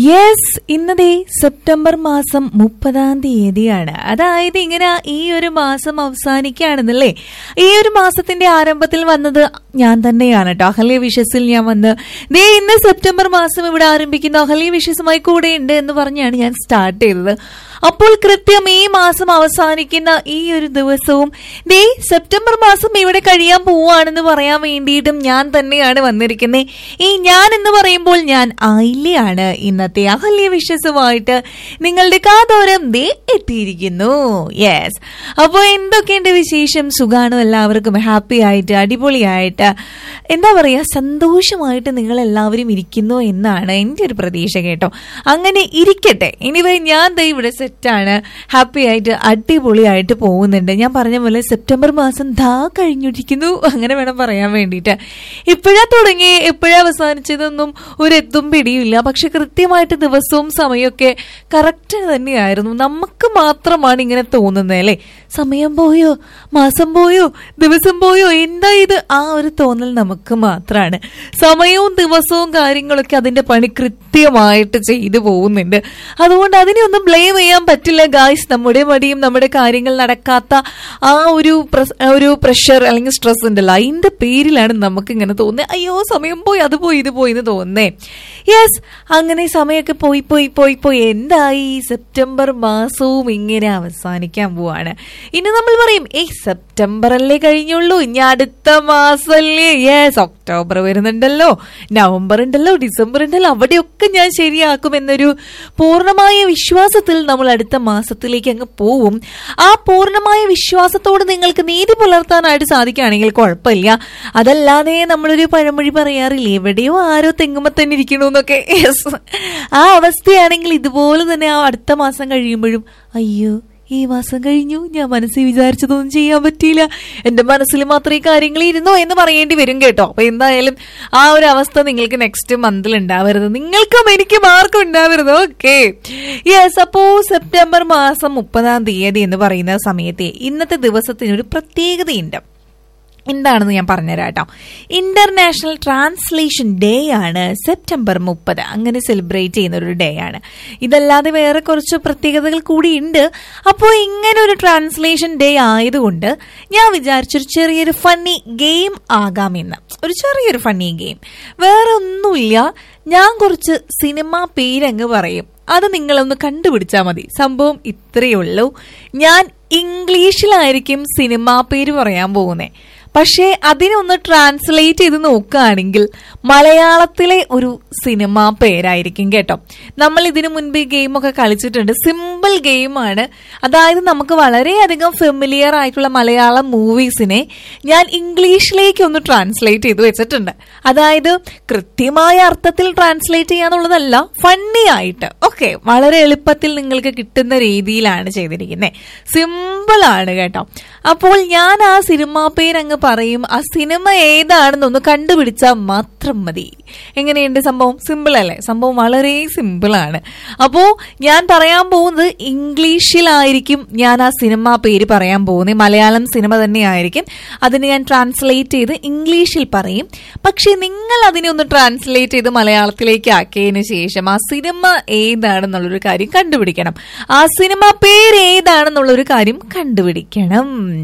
yes ഇന്നതേ September മാസം മുപ്പതാം തീയതിയാണ് അതായത് ഇങ്ങനെ ഈ ഒരു മാസം അവസാനിക്കുകയാണെന്നല്ലേ ഈ ഒരു മാസത്തിന്റെ ആരംഭത്തിൽ വന്നത് ഞാൻ തന്നെയാണ് കേട്ടോ അഹല്യ വിഷസിൽ ഞാൻ വന്ന് ദേ ഇന്ന് സെപ്റ്റംബർ മാസം ഇവിടെ ആരംഭിക്കുന്ന അഹല്യ വിഷസുമായി കൂടെ ഉണ്ട് എന്ന് പറഞ്ഞാണ് ഞാൻ സ്റ്റാർട്ട് ചെയ്തത് അപ്പോൾ കൃത്യം ഈ മാസം അവസാനിക്കുന്ന ഈ ഒരു ദിവസവും ദേ സെപ്റ്റംബർ മാസം ഇവിടെ കഴിയാൻ പോവാണെന്ന് പറയാൻ വേണ്ടിയിട്ടും ഞാൻ തന്നെയാണ് വന്നിരിക്കുന്നത് ഈ ഞാൻ എന്ന് പറയുമ്പോൾ ഞാൻ ആയില്ലയാണ് ഇന്നത്തെ അഹല്യ വിശ്വസമായിട്ട് നിങ്ങളുടെ കാതോരം ദേ എത്തിയിരിക്കുന്നു യെസ് അപ്പോൾ എന്തൊക്കെയുണ്ട് വിശേഷം സുഖാണോ എല്ലാവർക്കും ഹാപ്പി ആയിട്ട് അടിപൊളിയായിട്ട് എന്താ പറയാ സന്തോഷമായിട്ട് നിങ്ങൾ എല്ലാവരും ഇരിക്കുന്നു എന്നാണ് എൻ്റെ ഒരു പ്രതീക്ഷ കേട്ടോ അങ്ങനെ ഇരിക്കട്ടെ ഇനിവേ ഞാൻ ദേ ഇവിടെ സെറ്റാണ് ഹാപ്പി ആയിട്ട് അടിപൊളിയായിട്ട് പോകുന്നുണ്ട് ഞാൻ പറഞ്ഞ പോലെ സെപ്റ്റംബർ മാസം ദാ കഴിഞ്ഞിരിക്കുന്നു അങ്ങനെ വേണം പറയാൻ വേണ്ടിയിട്ട് ഇപ്പോഴാ തുടങ്ങി എപ്പോഴാ അവസാനിച്ചതൊന്നും ഒരു എത്തും പിടിയില്ല പക്ഷെ കൃത്യമായിട്ട് ദിവസവും സമയമൊക്കെ കറക്റ്റ് തന്നെയായിരുന്നു നമുക്ക് മാത്രമാണ് ഇങ്ങനെ തോന്നുന്നത് അല്ലേ സമയം പോയോ മാസം പോയോ ദിവസം പോയോ എന്താ ഇത് ആ ഒരു തോന്നൽ നമുക്ക് മാത്രമാണ് സമയവും ദിവസവും കാര്യങ്ങളൊക്കെ അതിന്റെ പണി കൃത്യമായിട്ട് ചെയ്തു പോകുന്നുണ്ട് അതുകൊണ്ട് അതിനെ ഒന്നും ബ്ലെയിം ചെയ്യാൻ പറ്റില്ല ഗായ്സ് നമ്മുടെ മടിയും നമ്മുടെ കാര്യങ്ങൾ നടക്കാത്ത ആ ഒരു പ്രസ്- ഒരു പ്രഷർ അല്ലെങ്കിൽ സ്ട്രെസ് ഉണ്ടല്ലോ അതിന്റെ പേരിലാണ് നമുക്ക് ഇങ്ങനെ തോന്നുന്നത് അയ്യോ സമയം പോയി അത് പോയി ഇത് പോയി എന്ന് തോന്നുന്നേ യെസ് അങ്ങനെ സമയമൊക്കെ പോയി പോയി പോയി പോയി എന്തായി സെപ്റ്റംബർ മാസവും ഇങ്ങനെ അവസാനിക്കാൻ പോവാണ് ഇനി നമ്മൾ പറയും ഏയ് സെപ്റ്റംബർ അല്ലേ കഴിഞ്ഞുള്ളൂ ഇനി അടുത്ത മാസമല്ലേ യെസ് ഒക്ടോബർ വരുന്നുണ്ടല്ലോ നവംബർ ഉണ്ടല്ലോ ഡിസംബർ ഉണ്ടല്ലോ അവിടെയൊക്കെ ഞാൻ ശരിയാക്കും എന്നൊരു പൂർണ്ണമായ വിശ്വാസത്തിൽ നമ്മൾ അടുത്ത മാസത്തിലേക്ക് അങ്ങ് പോവും ആ പൂർണ്ണമായ വിശ്വാസത്തോട് നിങ്ങൾക്ക് നീതി പുലർത്താനായിട്ട് സാധിക്കുകയാണെങ്കിൽ കുഴപ്പമില്ല അതല്ലാതെ നമ്മളൊരു പഴമൊഴി പറയാറില്ലേ എവിടെയോ ആരോ തെങ്ങുമ്പോ തന്നെ ഇരിക്കണമെന്നൊക്കെ യെസ് ആ അവസ്ഥയാണെങ്കിൽ ഇതുപോലെ തന്നെ ആ അടുത്ത മാസം കഴിയുമ്പോഴും അയ്യോ ഈ മാസം കഴിഞ്ഞു ഞാൻ മനസ്സിൽ വിചാരിച്ചതൊന്നും ചെയ്യാൻ പറ്റിയില്ല എന്റെ മനസ്സിൽ മാത്രമേ ഈ കാര്യങ്ങൾ ഇരുന്നോ എന്ന് പറയേണ്ടി വരും കേട്ടോ അപ്പൊ എന്തായാലും ആ ഒരു അവസ്ഥ നിങ്ങൾക്ക് നെക്സ്റ്റ് മന്തിൽ ഉണ്ടാവരുത് നിങ്ങൾക്കും എനിക്കും ആർക്കും ഉണ്ടാവരുത് ഓക്കെ യെസ് അപ്പോ സെപ്റ്റംബർ മാസം മുപ്പതാം തീയതി എന്ന് പറയുന്ന സമയത്തെ ഇന്നത്തെ ദിവസത്തിന് ഒരു പ്രത്യേകതയുണ്ട് എന്താണെന്ന് ഞാൻ പറഞ്ഞുതരാം കേട്ടോ ഇന്റർനാഷണൽ ട്രാൻസ്ലേഷൻ ഡേ ആണ് സെപ്റ്റംബർ മുപ്പത് അങ്ങനെ സെലിബ്രേറ്റ് ചെയ്യുന്ന ഒരു ഡേ ആണ് ഇതല്ലാതെ വേറെ കുറച്ച് പ്രത്യേകതകൾ കൂടി ഉണ്ട് അപ്പോൾ ഇങ്ങനെ ഒരു ട്രാൻസ്ലേഷൻ ഡേ ആയതുകൊണ്ട് ഞാൻ വിചാരിച്ചൊരു ചെറിയൊരു ഫണ്ണി ഗെയിം ആകാമെന്ന് ഒരു ചെറിയൊരു ഫണ്ണി ഗെയിം വേറെ ഒന്നുമില്ല ഞാൻ കുറച്ച് സിനിമ പേരങ്ങ് പറയും അത് നിങ്ങളൊന്ന് കണ്ടുപിടിച്ചാൽ മതി സംഭവം ഇത്രയേ ഉള്ളൂ ഞാൻ ഇംഗ്ലീഷിലായിരിക്കും സിനിമാ പേര് പറയാൻ പോകുന്നത് പക്ഷേ അതിനൊന്ന് ട്രാൻസ്ലേറ്റ് ചെയ്ത് നോക്കുകയാണെങ്കിൽ മലയാളത്തിലെ ഒരു സിനിമ പേരായിരിക്കും കേട്ടോ നമ്മൾ ഇതിനു മുൻപ് ഈ ഗെയിമൊക്കെ കളിച്ചിട്ടുണ്ട് സിമ്പിൾ ഗെയിമാണ് അതായത് നമുക്ക് വളരെയധികം ഫെമിലിയർ ആയിട്ടുള്ള മലയാളം മൂവീസിനെ ഞാൻ ഇംഗ്ലീഷിലേക്ക് ഒന്ന് ട്രാൻസ്ലേറ്റ് ചെയ്ത് വെച്ചിട്ടുണ്ട് അതായത് കൃത്യമായ അർത്ഥത്തിൽ ട്രാൻസ്ലേറ്റ് ചെയ്യാന്നുള്ളതല്ല ഫണ്ണി ആയിട്ട് ഓക്കെ വളരെ എളുപ്പത്തിൽ നിങ്ങൾക്ക് കിട്ടുന്ന രീതിയിലാണ് ചെയ്തിരിക്കുന്നത് സിമ്പിൾ ആണ് കേട്ടോ അപ്പോൾ ഞാൻ ആ സിനിമാ പേരങ്ങ് പറയും ആ സിനിമ ഏതാണെന്നൊന്ന് കണ്ടുപിടിച്ചാൽ മാത്രം മതി എങ്ങനെയുണ്ട് സംഭവം സിമ്പിൾ അല്ലേ സംഭവം വളരെ സിമ്പിൾ ആണ് അപ്പോ ഞാൻ പറയാൻ പോകുന്നത് ഇംഗ്ലീഷിലായിരിക്കും ഞാൻ ആ സിനിമ പേര് പറയാൻ പോകുന്നത് മലയാളം സിനിമ തന്നെയായിരിക്കും അതിന് ഞാൻ ട്രാൻസ്ലേറ്റ് ചെയ്ത് ഇംഗ്ലീഷിൽ പറയും പക്ഷെ നിങ്ങൾ അതിനെ ഒന്ന് ട്രാൻസ്ലേറ്റ് ചെയ്ത് മലയാളത്തിലേക്ക് ആക്കിയതിന് ശേഷം ആ സിനിമ ഏതാണെന്നുള്ളൊരു കാര്യം കണ്ടുപിടിക്കണം ആ സിനിമ പേര് ഏതാണെന്നുള്ളൊരു കാര്യം കണ്ടുപിടിക്കണം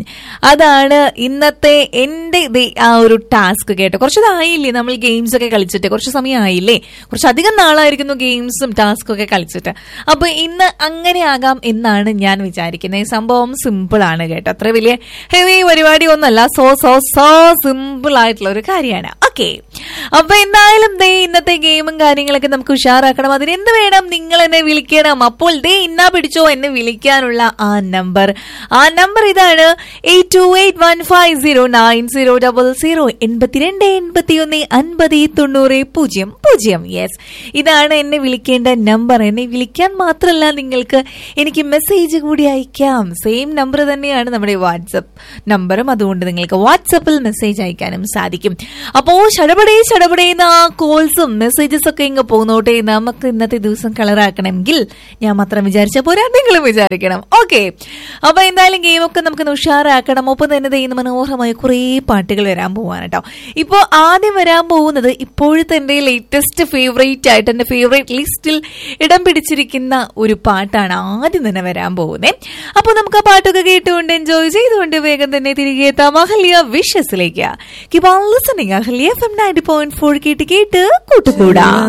അതാണ് ഇന്നത്തെ എന്റെ ദേ ആ ഒരു ടാസ്ക് കേട്ടോ കുറച്ചതായില്ലേ നമ്മൾ ഗെയിംസ് ഒക്കെ കളിച്ചിട്ട് കുറച്ച് സമയമായില്ലേ കുറച്ചധികം നാളായിരിക്കുന്നു ഗെയിംസും ടാസ്കും ഒക്കെ കളിച്ചിട്ട് അപ്പൊ ഇന്ന് അങ്ങനെ ആകാം എന്നാണ് ഞാൻ വിചാരിക്കുന്നത് ഈ സംഭവം സിമ്പിൾ ആണ് കേട്ടോ അത്ര വലിയ ഹെവി പരിപാടി ഒന്നല്ല സോ സോ സോ സിമ്പിൾ ആയിട്ടുള്ള ഒരു കാര്യമാണ് ഓക്കെ അപ്പൊ എന്തായാലും ദേ ഇന്നത്തെ ഗെയിമും കാര്യങ്ങളൊക്കെ നമുക്ക് ഉഷാറാക്കണം അതിന് എന്ത് വേണം നിങ്ങൾ എന്നെ വിളിക്കണം അപ്പോൾ ദേ ഇന്നാ പിടിച്ചോ എന്നെ വിളിക്കാനുള്ള ആ നമ്പർ ആ നമ്പർ ഇതാണ് eight two eight one five zero nine zero double zero എൺപത്തിരണ്ട് എൺപത്തി ഒന്ന് അൻപത് തൊണ്ണൂറ് പൂജ്യം പൂജ്യം യെസ് ഇതാണ് എന്നെ വിളിക്കേണ്ട നമ്പർ എന്നെ വിളിക്കാൻ മാത്രമല്ല നിങ്ങൾക്ക് എനിക്ക് മെസ്സേജ് കൂടി അയക്കാം സെയിം നമ്പർ തന്നെയാണ് നമ്മുടെ വാട്സപ്പ് നമ്പറും അതുകൊണ്ട് നിങ്ങൾക്ക് വാട്സപ്പിൽ മെസ്സേജ് അയക്കാനും സാധിക്കും അപ്പോൾ ചടപടേ ചടപടേന്ന് ആ കോൾസും മെസ്സേജസ് ഒക്കെ ഇങ്ങ് പോന്നോട്ടെ നമുക്ക് ഇന്നത്തെ ദിവസം കളറാക്കണമെങ്കിൽ ഞാൻ മാത്രം വിചാരിച്ച പോരാ നിങ്ങളും വിചാരിക്കണം ഓക്കെ അപ്പൊ എന്തായാലും ഗെയിമൊക്കെ നമുക്ക് ഉഷാറാക്കണം ഒപ്പം തന്നെ ദേ ഇന്ന് മനോഹരമായ കുറേ പാട്ടുകൾ വരാൻ പോവാണ് കേട്ടോ ഇപ്പോ ആദ്യം വരാൻ പോകുന്നത് ഇപ്പോഴത്തെ എന്റെ ലേറ്റസ്റ്റ് ഫേവറേറ്റ് ആയിട്ട് എന്റെ ഫേവറേറ്റ് ലിസ്റ്റിൽ ഇടം പിടിച്ചിരിക്കുന്ന ഒരു പാട്ടാണ് ആദ്യം തന്നെ വരാൻ പോകുന്നത് അപ്പൊ നമുക്ക് ആ പാട്ടൊക്കെ കേട്ടുകൊണ്ട് എൻജോയ് ചെയ്തുകൊണ്ട് വേഗം തന്നെ തിരികെ എത്താം അഹല്യ വിഷസിലേക്ക് listening Ahalya F M ninety point four കേട്ട് കേട്ട് കൂട്ടുകൂടാ